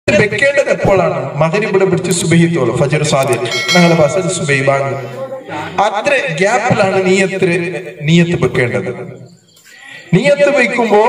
വെക്കേണ്ടത് എപ്പോഴാണ് മകരിബിടെ പിടിച്ച് സുബഹിത്തോളം ഫജർ സാധ്യത ഞങ്ങളുടെ ഭാഷ സുബൈ ബാങ്ക് അത്ര ഗ്യാപ്പിലാണ് നീയത്ത് നീയത്ത് വെക്കേണ്ടത് നീയത്ത് വെക്കുമ്പോ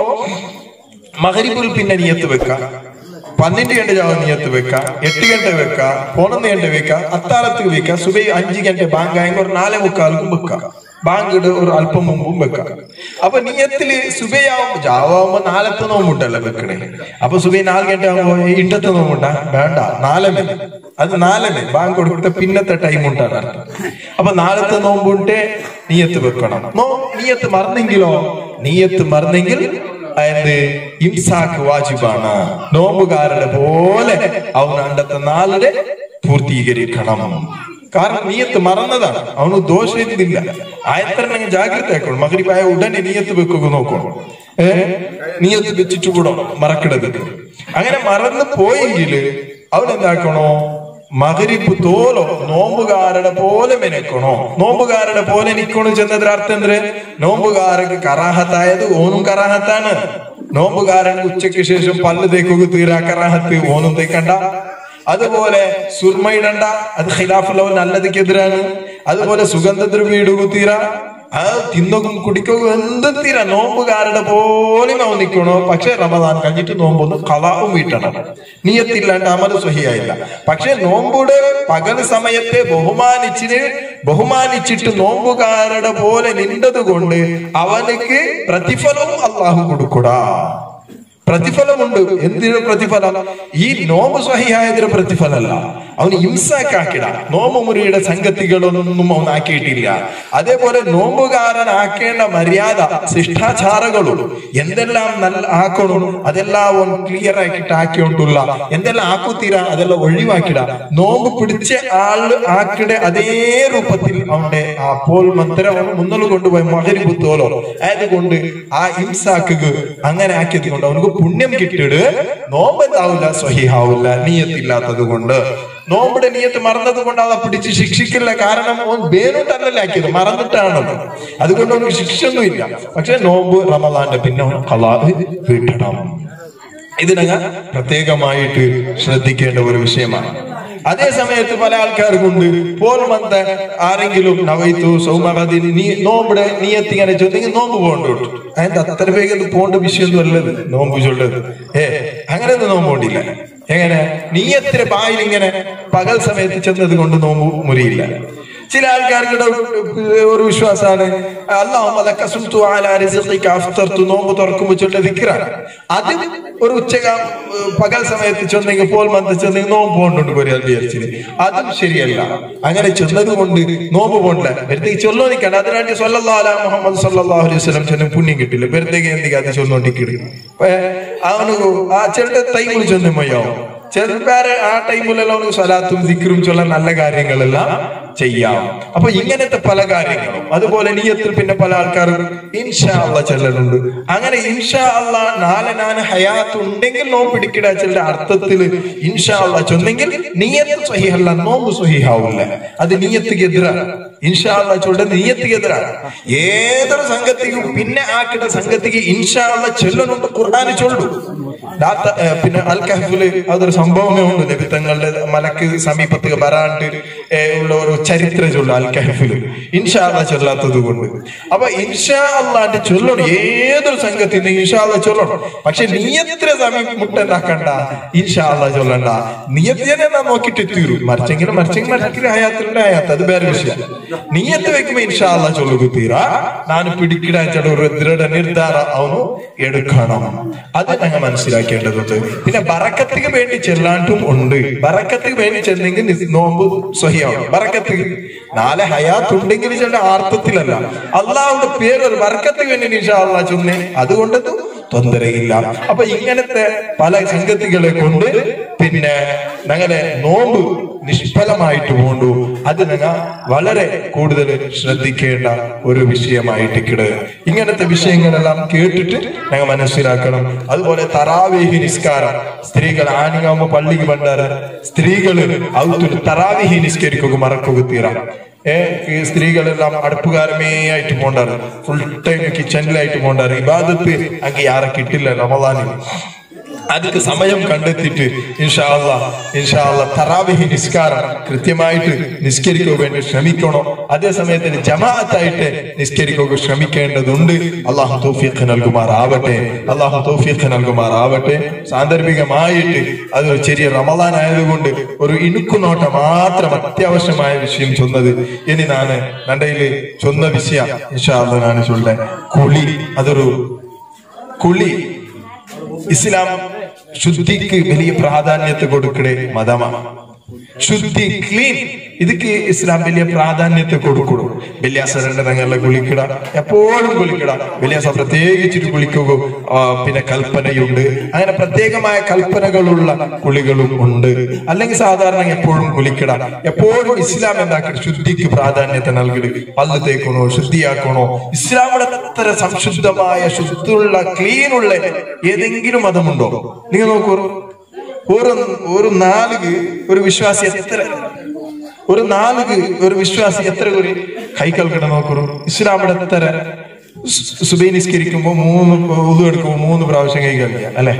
മകരിബിൽ പിന്നെ നീയത്ത് വെക്കാം പന്ത്രണ്ട് ഗಂಟೆ ജാവ നീയത്ത് വെക്കാം എട്ട് ഗಂಟೆ വെക്കാം പതിനൊന്ന് ഗಂಟೆ വെക്കാം അത്താഴത്ത് വെക്കാം സുബൈ അഞ്ച് ഗಂಟೆ ബാങ്ക് ആയെങ്കിൽ ഒരു നാലേ മുക്കാൽക്കും വെക്കാം ബാങ്കിട് ഒരു അല്പം മുമ്പും വെക്കാം അപ്പൊ നീയത്തില് സുബൈയാവുമ്പോ ജാവാകുമ്പോ നാലത്തെ നോമ്പുണ്ടല്ലോ വെക്കണേ അപ്പൊ സുബൈ നാല് ഗಂಟೆ ആകുമ്പോ ഇണ്ടത്തെ നോമ്പുണ്ടാ വേണ്ട നാലമേ അത് നാലമേ ബാങ്ക് കൊടുത്ത പിന്നത്തെ ടൈം ഉണ്ടാണ് അർത്ഥം അപ്പൊ നാളത്തെ നോമ്പുണ്ടേ നീയത്ത് വെക്കണം നോ നീയത്ത് മറന്നെങ്കിലോ നീയത്ത് മറന്നെങ്കിൽ എന്ത് ഇംസാക്ക് വാജിബാണ് നോമ്പുകാരുടെ പോലെ അവൻ അണ്ടത്തെ നാളിടെ പൂർത്തീകരിക്കണം കാരണം നീയത്ത് മറന്നതാണ് അവന് ദോഷമില്ല ആയത്തന്നെ ജാഗ്രത ആക്കണം മകരിപ്പായ ഉടനെ നീയത്ത് വെക്കുക നോക്കണം ഏ നീയത്ത് വെച്ചിട്ട് കൂടെ മറക്കിടത് അങ്ങനെ മറന്നു പോയെങ്കിൽ അവൻ എന്താക്കണോ മകരിപ്പ് തോലോ നോമ്പുകാരുടെ പോലെ മെനക്കണോ നോമ്പുകാരുടെ പോലെ നിക്കണോ ചെന്നതിന്റെ അർത്ഥം എന്ത് നോമ്പുകാരക്ക് കറാഹത്തായത് ഓനും കറാഹത്താണ് നോമ്പുകാരൻ ഉച്ചയ്ക്ക് ശേഷം പല്ല് തേക്കുക തീരാ കറാഹത്ത് ഓനും തേക്കണ്ട അതുപോലെ സുർമയിടണ്ട അത് ഖിലാഫുള്ളവൻ നല്ലതിക്കെതിരാണ് അതുപോലെ സുഗന്ധദ്രവ്യ ഇടുക തീരാ അത് തിന്നകും കുടിക്കും എന്തും തീരാ നോമ്പുകാരുടെ പോലെ അവൻ നിൽക്കണോ പക്ഷെ റമദാൻ കഴിഞ്ഞിട്ട് നോമ്പൊന്ന് കളാവും വീട്ടണം നീയത്തില്ലാണ്ട് അമൽ സ്വഹിയായില്ല പക്ഷെ നോമ്പുടെ പകൽ സമയത്തെ ബഹുമാനിച്ചിന് ബഹുമാനിച്ചിട്ട് നോമ്പുകാരുടെ പോലെ നിന്നത് കൊണ്ട് അവനക്ക് പ്രതിഫലവും അള്ളാഹു കൊടുക്കൂടാ പ്രതിഫലമുണ്ട് എന്തിനു പ്രതിഫലം ഈ നോമ്പ് സ്വഹിയായതിന് പ്രതിഫലമല്ല അവന് ഇംസാക്കാക്കിട നോമ്പ് മുറിയുടെ സംഗതികളൊന്നും അവൻ ആക്കിയിട്ടില്ല അതേപോലെ നോമ്പുകാരൻ ആക്കേണ്ട മര്യാദ ശിഷ്ടാചാരങ്ങളും എന്തെല്ലാം നല്ല ആക്കണം അതെല്ലാം അവൻ ക്ലിയർ ആക്കിയിട്ട് ആക്കിയോണ്ടുള്ള എന്തെല്ലാം ആക്കുത്തീര അതെല്ലാം ഒഴിവാക്കിട നോമ്പ് പിടിച്ച ആള് ആക്കിടെ അതേ രൂപത്തിൽ അവന്റെ ആ പോൽ മന്ത്രം അവൻ മുന്നോട്ട് കൊണ്ടുപോയി മകരി പുത്തോലോ അതുകൊണ്ട് ആ ഇംസാക്കുക അങ്ങനെ ആക്കിയത് കൊണ്ട് അവനക്ക് പുണ്യം കിട്ടിയിട്ട് നോമ്പ് എന്താവില്ല സ്വഹിഹാവില്ല നീയത്തില്ലാത്തത് കൊണ്ട് നോമ്പിടെ നീയത്ത് മറന്നത് കൊണ്ട് അത് പിടിച്ച് ശിക്ഷിക്കില്ല കാരണം ഓൻ വേനുണ്ടല്ലല്ലേ ആക്കിയത് മറന്നിട്ടാണ് അതുകൊണ്ട് അവർക്ക് ശിക്ഷയൊന്നും ഇല്ല പക്ഷെ നോമ്പ് റമദാന്റെ പിന്നെ അവൻ കലാഹ് വീട്ടണം ഇതിനങ്ങ പ്രത്യേകമായിട്ട് ശ്രദ്ധിക്കേണ്ട ഒരു വിഷയമാണ് അതേ സമയത്ത് പല ആൾക്കാർക്കുണ്ട് പോൽ മന്ത ആരെങ്കിലും നവൈത്തു സൗമഹദിൻ നീ നോമ്പിടെ നീയത്തി ഇങ്ങനെ ചൊന്നെങ്കിൽ നോമ്പ് പോകണ്ടോട്ട് അതിന്റെ അത്ര വേഗം പോകേണ്ട വിഷയമൊന്നും അല്ലത് നോമ്പ് ചൊല്ലത് ഏ അങ്ങനെ ഒന്നും നോമ്പ് കൊണ്ടില്ല എങ്ങനെ നീയത്തിന് പായിൽ ഇങ്ങനെ പകൽ സമയത്ത് ചെന്നത് കൊണ്ട് നോമ്പ് മുറിയില്ല ചില ആൾക്കാർക്കിടെ ഒരു വിശ്വാസമാണ് അള്ളാഹു നോമ്പ് തുറക്കുമ്പോ ചൊല്ല ദിക്റാണ് അത് ഒരു ഉച്ചക പകൽ സമയത്ത് ചെന്നെങ്കിൽ പോൽ മന്ത് ചെന്നെങ്കിൽ നോമ്പ് പോകണ്ടുണ്ട് പറയാൻ വിചാരിച്ചിന് അതും ശരിയല്ല അങ്ങനെ ചെന്നത് കൊണ്ട് നോമ്പ് പോകണ്ട വെറുതെ ചൊല്ലോ നിൽക്കണ്ട അതിനാണ്ടി സല്ലല്ലാഹു മുഹമ്മദ് സല്ലല്ലാഹു അലൈഹി വസല്ലം ചെന്ന പുണ്യം കിട്ടില്ല വെറുതെ എന്തിനാ അത് ചൊല്ലോണ്ടിക്കിട് അവന് ആ ചെറുടെ തൈകൾ ചെന്നുമയ്യോ ചെറുപ്പേരെ ആ ടൈമിലെല്ലാം അവന് സ്വലാത്തും ദിക്റും ചൊല്ലാൻ നല്ല കാര്യങ്ങളെല്ലാം ചെയ്യാം അപ്പൊ ഇങ്ങനത്തെ പല കാര്യങ്ങളും അതുപോലെ നീയത്തിൽ പിന്നെ പല ആൾക്കാരും ഇൻഷാ അള്ള ചെല്ലലുണ്ട് അങ്ങനെ ഇൻഷാ അള്ള നാളെ ഞാൻ ഹയാത്ത് ഉണ്ടെങ്കിൽ നോമ്പ് പിടിക്കിട ചില അർത്ഥത്തിൽ ഇൻഷാ അള്ള ചൊന്നെങ്കിൽ നീയത്ത് സ്വഹിഹല്ല നോമ്പ് സ്വഹിഹാവില്ല അത് നീയത്തിക്ക് എതിരാണ് ഇൻഷാ അള്ള ചൊല്ല നീയത്തിക്ക് എതിരാണ് ഏതൊരു സംഘത്തിക്കും പിന്നെ ആക്കിട സംഘത്തിക്ക് ഇൻഷാ അള്ള ചൊല്ലനുണ്ട് ഖുർആാന് ചൊല്ലു ദാത്ത ഏ, പിന്നെ അൽ കഹഫില് അതൊരു സംഭവമേ ഉണ്ട് നബി തങ്ങളുടെ മലക്ക് സമീപത്ത് വരാണ്ട് ഏ, ഉള്ള ഒരു ചരിത്രം ചൊല്ലും അൽ കഹഫില് ഇൻഷാ അള്ളാ ചൊല്ലാത്തത് കൊണ്ട് അപ്പൊ ഇൻഷാ അള്ളാന്റെ ചൊല്ലണം ഏതൊരു സംഘത്തിന് ഇൻഷാ അള്ളാ ചൊല്ലണം പക്ഷെ നീയത്തിനെ സമീപ മുട്ടുണ്ടാക്കണ്ട ഇൻഷാ അള്ളാ ചൊല്ലണ്ട നീയത്തിനെ നാം നോക്കിയിട്ട് തീരും മറിച്ചെങ്കിലും മറിച്ചെങ്കിൽ മറിച്ചെങ്കിൽ ഹയാത്തിലുണ്ട് ഹയാത്ത് അത് വേറെ വിഷയം നീയത്ത് വെക്കുമ്പോ ഇൻഷാ അള്ളാ ചൊല്ലുക തീരാ ನಾನು പിടിക്കിടാച്ച ഒരു ദൃഢ നിർദ്ധാര അവನು എടുക്കണം അത് ഞങ്ങൾ മനസ്സിലാക്കേണ്ടതുണ്ട് പിന്നെ ബറക്കത്തിന് വേണ്ടി ചെല്ലാണ്ടും ഉണ്ട് ബറക്കത്തിന് വേണ്ടി ചെന്നെങ്കിൽ നിസ് നോമ്പ് സ്വഹിയാവും ബറക്കത്ത് നാളെ ഹയാത്ത് ഉണ്ടെങ്കിൽ ചില അർത്ഥത്തിലല്ല അള്ളാഹുടെ പേര് ഒരു ബറക്കത്തിന് വേണ്ടി നിഷാ അള്ളാഹ് ചൊന്നേ അതുകൊണ്ടത് തൊന്തരയില്ല അപ്പൊ ഇങ്ങനത്തെ പല സംഗതികളെ കൊണ്ട് പിന്നെ ഞങ്ങളെ നോമ്പ് നിഷ്ഫലമായിട്ട് പോണ്ടു അത് ഞങ്ങൾ വളരെ കൂടുതൽ ശ്രദ്ധിക്കേണ്ട ഒരു വിഷയമായിട്ട് കിട് ഇങ്ങനത്തെ വിഷയങ്ങളെല്ലാം കേട്ടിട്ട് ഞങ്ങൾ മനസ്സിലാക്കണം അതുപോലെ തറാവേഹി നിസ്കാരം സ്ത്രീകൾ ആണിയാകുമ്പോ പള്ളിക്ക് പണ്ടാറ് സ്ത്രീകള് ഔത്തുൽ തറാവേഹി നിസ്കരിക്കുക മറക്കുക തീരാം ഏ ഈ സ്ത്രീകളെല്ലാം അടുപ്പുകാരമേ ആയിട്ട് പോണ്ടാറ് ഫുൾ ടൈം കിച്ചണിലായിട്ട് പോണ്ടാറ് ഇബാദത്ത് അങ്ങ് ആരെ കിട്ടില്ല റമദാനിൽ അതിക്ക് സമയം കണ്ടെത്തിയിട്ട് ഇൻഷാല്ല ഇൻഷാല്ല തറാവിഹി നിസ്കാരം കൃത്യമായിട്ട് നിസ്കരിക്കുക വേണ്ടി ശ്രമിക്കണം അതേ സമയത്തിന് ജമാഅത്തായിട്ട് നിസ്കരിക്കുക ശ്രമിക്കേണ്ടതുണ്ട് അള്ളാഹു തൗഫീഖ് നൽകുമാറാവട്ടെ അള്ളാഹു തൗഫീഖ് നൽകുമാറാവട്ടെ സാന്ദർഭികമായിട്ട് അതൊരു ചെറിയ റമദാൻ ആയതുകൊണ്ട് ഒരു ഇണുക്കുനോട്ട മാത്രം അത്യാവശ്യമായ വിഷയം ചൊന്നത് ഇനി നാന് നണ്ടയില് ചൊന്ന വിഷയം ഇൻഷാല്ല നാണ് ചൊല്ലേ കുളി അതൊരു കുളി ഇസ്ലാം ശുദ്ധിക്ക് വലിയ പ്രാധാന്യത്തെ കൊടുക്കണേ മതമാണ് ശുദ്ധി ക്ലീൻ ഇതൊക്കെ ഇസ്ലാം വലിയ പ്രാധാന്യത്തെ കൊടുക്കണം വെള്ളിയാസരന്റെ തങ്ങളുടെ കുളിക്കിട എപ്പോഴും കുളിക്കിട വെള്ളിയാസ പ്രത്യേകിച്ചിട്ട് കുളിക്കുക ആ, പിന്നെ കൽപ്പനയുണ്ട് അങ്ങനെ പ്രത്യേകമായ കൽപ്പനകളുള്ള കുളികളും ഉണ്ട് അല്ലെങ്കിൽ സാധാരണ എപ്പോഴും കുളിക്കിട എപ്പോഴും ഇസ്ലാം എന്താക്കണം ശുദ്ധിക്ക് പ്രാധാന്യത്തെ നൽകിട് പല്ല് തേക്കണോ ശുദ്ധിയാക്കണോ ഇസ്ലാമിടെ അത്ര സംശുദ്ധമായ ശുദ്ധിയുള്ള ക്ലീനുള്ള ഏതെങ്കിലും മതമുണ്ടോ നിങ്ങൾ നോക്കൂ ഒരു ഒരു നാലുക് ഒരു വിശ്വാസി എത്ര ഒരു നാലുക് ഒരു വിശ്വാസി എത്ര ഒരു കൈകൾ കിട നോക്കൂ ഇസ്ലാമിടെ എത്ര സു- സുബൈ നിസ്കരിക്കുമ്പോ മൂന്ന് ഉതു എടുക്കുമ്പോ മൂന്ന് പ്രാവശ്യം കൈ കളിക്കുക അല്ലെ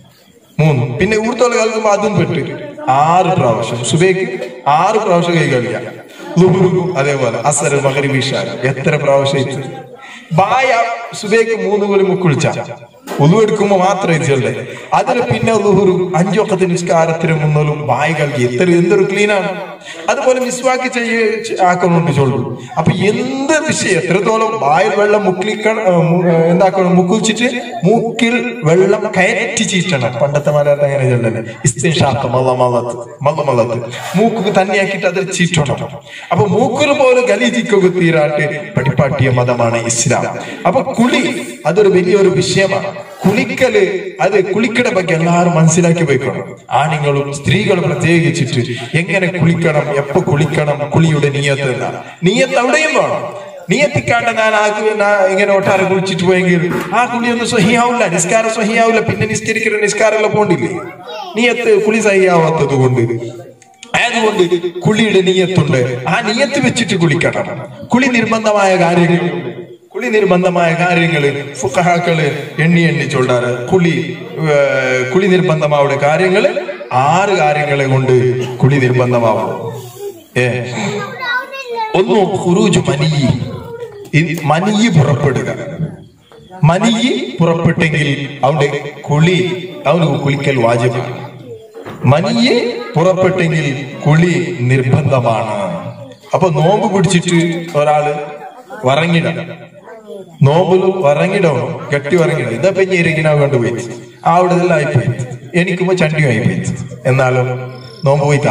മൂന്ന് പിന്നെ ഊർത്തോള് കളിക്കുമ്പോ അതും പെട്ട് ആറ് പ്രാവശ്യം സുബൈക്ക് ആറ് പ്രാവശ്യം കൈ കളിക്കുക ലുഹുറുക്കും അതേപോലെ അസർ മകരി വിഷാൽ എത്ര പ്രാവശ്യം ഇത്? ബായ സുബൈക്ക് മൂന്ന് കൊല്ലം മുക്കുളിച്ച ഉതു എടുക്കുമ്പോ മാത്രം ഇത് ചെല്ലേ അതിന് പിന്നെ ലുഹുറു അഞ്ചൊക്കത്തെ നിസ്കാരത്തിന് മുന്നോലും ബായ കളിക്കുക എത്ര എന്തൊരു ക്ലീൻ ആണ് അതുപോലെ മിസ്വാക്ക് ചെയ്യ ആക്കണുണ്ട് ചൊല്ലു അപ്പൊ എന്ത് വിഷയം എത്രത്തോളം വായിൽ വെള്ളം മുക്കിക്കണം എന്താക്കണം മുക്കുച്ചിട്ട് മൂക്കിൽ വെള്ളം കയറ്റി ചീറ്റണം പണ്ടത്തെ മലയാളത്ത് അങ്ങനെ ചൊല്ലല്ലേ ഇസ്തിൻഷാത്ത് മല്ല മല്ലത്ത് മല്ല മല്ലത്ത് മൂക്ക് തന്നെയാക്കിയിട്ട് അതിൽ ചീറ്റണം അപ്പൊ മൂക്കിൽ പോലും ഗലീജിക്കൊക്കെ തീരാട്ട് പടിപ്പാട്ടിയ മതമാണ് ഇസ്ലാം അപ്പൊ കുളി അതൊരു വലിയൊരു വിഷയമാണ് കുളിക്കല് അത് കുളിക്കട ಬಗ್ಗೆ എല്ലാവരും മനസ്സിലാക്കി വെക്കണം ആണുങ്ങളും സ്ത്രീകളും പ്രത്യേകിച്ചിട്ട് എങ്ങനെ കുളിക്കണം എപ്പോ കുളിക്കണം കുളിയുടെ നീയത്ത് എന്നാണ് നീയത്ത് അവിടെയും വേണം നിയത്തിക്കാണ്ട് ഞാൻ ആ കു- നാ- ഇങ്ങനെ ഒട്ടാരെ കുളിച്ചിട്ട് പോയെങ്കിൽ ആ കുളിയൊന്നും സ്വഹിയാവില്ല നിസ്കാരം സ്വഹിയാവില്ല പിന്നെ നിസ്കരിക്കുന്ന നിസ്കാരമെല്ലാം പോണ്ടില്ലേ നീയത്ത് കുളി സഹിയാവാത്തത് കൊണ്ട് അതുകൊണ്ട് കുളിയുടെ നീയത്തുണ്ട് ആ നീയത്ത് വെച്ചിട്ട് കുളിക്കണം കുളി നിർബന്ധമായ കാര്യങ്ങൾ കുളി നിർബന്ധമായ കാര്യങ്ങള് ഫുഖഹാക്കള് എണ്ണി എണ്ണി ചൊല്ലാറ് കുളി ഏർ, കുളി നിർബന്ധമാവുടെ കാര്യങ്ങള് ആറ് കാര്യങ്ങളെ കൊണ്ട് കുളി നിർബന്ധമാവും ഏ ഒന്ന് ഹുറൂജ് മനിയി ഈ മനിയി പുറപ്പെടുക മനിയി പുറപ്പെട്ടെങ്കിൽ അവന്റെ കുളി അവന് കുളിക്കൽ വാജിബാണ് മനിയെ പുറപ്പെട്ടെങ്കിൽ കുളി നിർബന്ധമാണ് അപ്പൊ നോമ്പ് പിടിച്ചിട്ട് ഒരാള് വറങ്ങിടണം നോമ്പില് വറങ്ങിടണം ഗട്ടി വറങ്ങിടണം ഇതാ പെഞ്ഞിരിക്കണ കൊണ്ടുപോയി അവിടെ ഇതെല്ലാം ആയിപ്പോയി എനിക്കുമ്പോ ചണ്ടിയും ആയിപ്പോയി എന്നാലും നോമ്പ് പോയിത്താ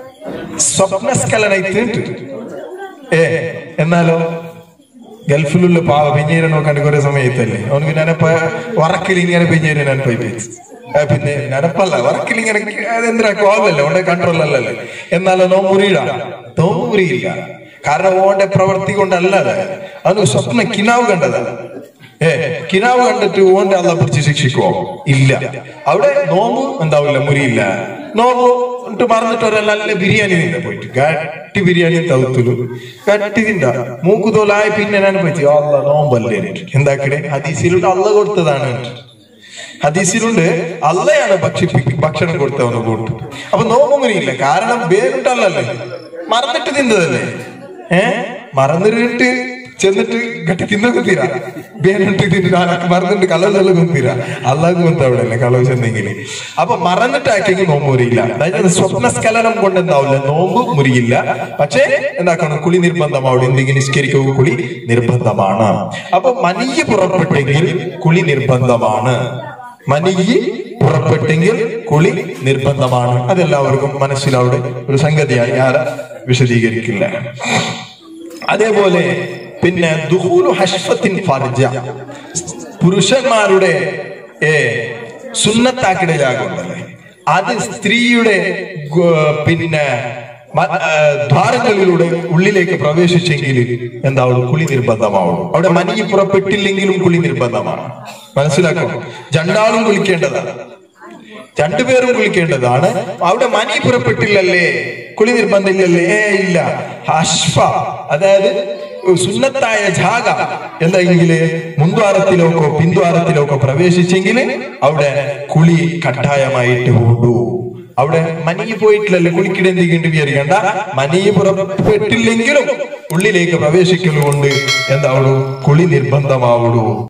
സ്വപ്നസ്കലനായിട്ട് ഏ എന്നാലോ ഗൾഫിലുള്ള പാവ പിഞ്ഞേരെ നോക്കാണ്ട് കുറെ സമയത്തല്ലേ അവനക്ക് ഞാനപ്പ വറക്കിൽ ഇങ്ങനെ പിഞ്ഞേരെ ഞാൻ പോയി പോയി ആ, പിന്നെ നനപ്പല്ല വറക്കിൽ ഇങ്ങനെ അതെന്തിനാ കോലല്ലേ ഓന്റെ കൺട്രോൾ അല്ലല്ലേ എന്നാലോ നോമ്പുരിയിട നോമ്പുരിയില്ല കാരണം ഓന്റെ പ്രവൃത്തി കൊണ്ടല്ല അത് അവന് സ്വപ്ന കിനാവ് കണ്ടതാണ് ഏ കിനാവ് കണ്ടിട്ട് ഓന്റെ അല്ല പിടിച്ച് ശിക്ഷിക്കുവോ ഇല്ല അവിടെ നോമ്പ് എന്താവില്ല മുരിയില്ല നോമ്പ് എന്നിട്ട് മറന്നിട്ട് ഒരാൾ നല്ല ബിരിയാണി തിന്നെ പോയിട്ട് ഗട്ടി ബിരിയാണി തൗത്തുലു ഗട്ടി തിണ്ട മൂക്ക് തോലായി പിന്നെ ഞാൻ പറ്റി അല്ല നോമ്പല്ലേ എന്താക്കടെ ഹദീസിലുണ്ട് അല്ല കൊടുത്തതാണ് ഹദീസിലുണ്ട് അല്ലയാണ് ഭക്ഷിപ്പി ഭക്ഷണം കൊടുത്തവന് കൂട്ട് അപ്പൊ നോമ്പ് മുരിയില്ല കാരണം വേറിട്ടല്ലല്ലേ മറന്നിട്ട് തിന്നതല്ലേ ഏ മറന്നിട്ട് ചെന്നിട്ട് ഗട്ടി തിന്നൊക്കെ തീരാ വേറിട്ട് തിന്നിട്ട് ആൾക്ക് മറന്നിട്ട് കളവ് ചെല്ലാം കൊന്തീരാ അല്ലാതെ കൊന്ത അവിടെ അല്ലേ കളവ് ചെന്നെങ്കിൽ അപ്പൊ മറന്നിട്ടാക്കെങ്കിൽ നോമ്പ് മുറിയില്ല അതായത് സ്വപ്നസ്ഖലനം കൊണ്ട് എന്താവില്ല നോമ്പ് മുറിയില്ല പക്ഷേ എന്താക്കണം കുളി നിർബന്ധമാവും എന്തെങ്കിലും നിസ്കരിക്കുക കുളി നിർബന്ധമാണ് അപ്പൊ മനിയ പുറപ്പെട്ടെങ്കിൽ കുളി നിർബന്ധമാണ് മനിയി പുറപ്പെട്ടെങ്കിൽ കുളി നിർബന്ധമാണ് അതെല്ലാവർക്കും മനസ്സിലാവുടെ ഒരു സംഗതിയായി ഞാൻ വിശദീകരിക്കില്ല അതേപോലെ പിന്നെ ദുഹൂലു ഹഷ്ഫത്തിൻ ഫർജ പുരുഷന്മാരുടെ ഏ സുന്നത്താക്കിടലാകുണ്ടല്ലേ അത് സ്ത്രീയുടെ ഗ- പിന്നെ മ- ആ, ദ്വാരങ്ങളിലൂടെ ഉള്ളിലേക്ക് പ്രവേശിച്ചെങ്കിൽ എന്താവും കുളി നിർബന്ധമാവും അവിടെ മനിക്ക് പുറപ്പെട്ടില്ലെങ്കിലും കുളി നിർബന്ധമാണ് മനസ്സിലാക്കണം രണ്ടാളും കുളിക്കേണ്ടതാണ് രണ്ടുപേരും കുളിക്കേണ്ടതാണ് അവിടെ മനി പുറപ്പെട്ടില്ലല്ലേ കുളി നിർബന്ധമില്ലല്ലേ ഏ ഇല്ല ഹഷ്ഫ അതായത് സുന്നത്തായ ജാഗ എന്തെങ്കിൽ മുൻദ്വാരത്തിലോക്കോ പിന്ദ്വാരത്തിലോക്കോ പ്രവേശിച്ചെങ്കിൽ അവിടെ കുളി കട്ടായമായിട്ട് കൊണ്ടു അവിടെ മനി പോയിട്ടില്ലല്ലോ കുളിക്കിടെന്തെങ്കിലും വിചാരിക്കണ്ട മനി പുറപ്പെട്ടില്ലെങ്കിലും ഉള്ളിലേക്ക് പ്രവേശിക്കലുകൊണ്ട് എന്താവുള്ളൂ കുളി നിർബന്ധമാവുള്ളൂ